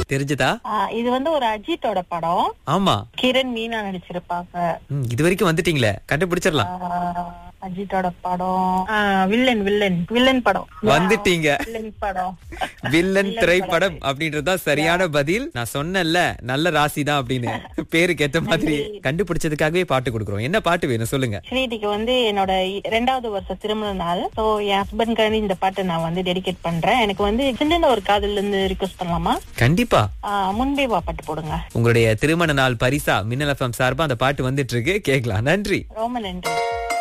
தெரிஞ்சதா ஆ, இது வந்து ஒரு அஜித்தோட படம் ஆமா கிரண் மீனா நடிச்சிருப்பாங்க ம், இது வரைக்கும் வந்துட்டீங்களே கண்டுபிடிச்சிடலாம் ஆ, அஜித்தோட படம் ஆ, வில்லன் வில்லன் வில்லன் படம் வந்துட்டீங்க வில்லன் படம் வில்லன் திரைப்படம் அப்படின்றதுதான் சரியான பதில் நான் சொன்னேன்ல நல்ல ராசி தான் அப்படின்னு பேருக்கு ஏத்த மாதிரி கண்டுபிடிச்சதுக்காகவே பாட்டு கொடுக்குறோம் என்ன பாட்டு வேணும் சொல்லுங்க ஸ்ரீதிக்கு வந்து என்னோட இ- ரெண்டாவது வருஷம் திருமண நாள் சோ என் ஹஸ்பண்ட்காண்டி இந்த பாட்டை நான் வந்து டெடிகேட் பண்றேன் எனக்கு வந்து சின்ன ஒரு காதல்ல இருந்து ரிக்வஸ்ட் பண்ணலாமா கண்டிப்பா ஆ, முன்பே வா பாட்டு போடுங்க உங்களுடைய திருமண நாள் பரிசா மின்னல் எஃப்எம் சார்பா அந்த பாட்டு வந்துட்டு இருக்கு கேட்கலாம் நன்றி ரொம்ப நன்றி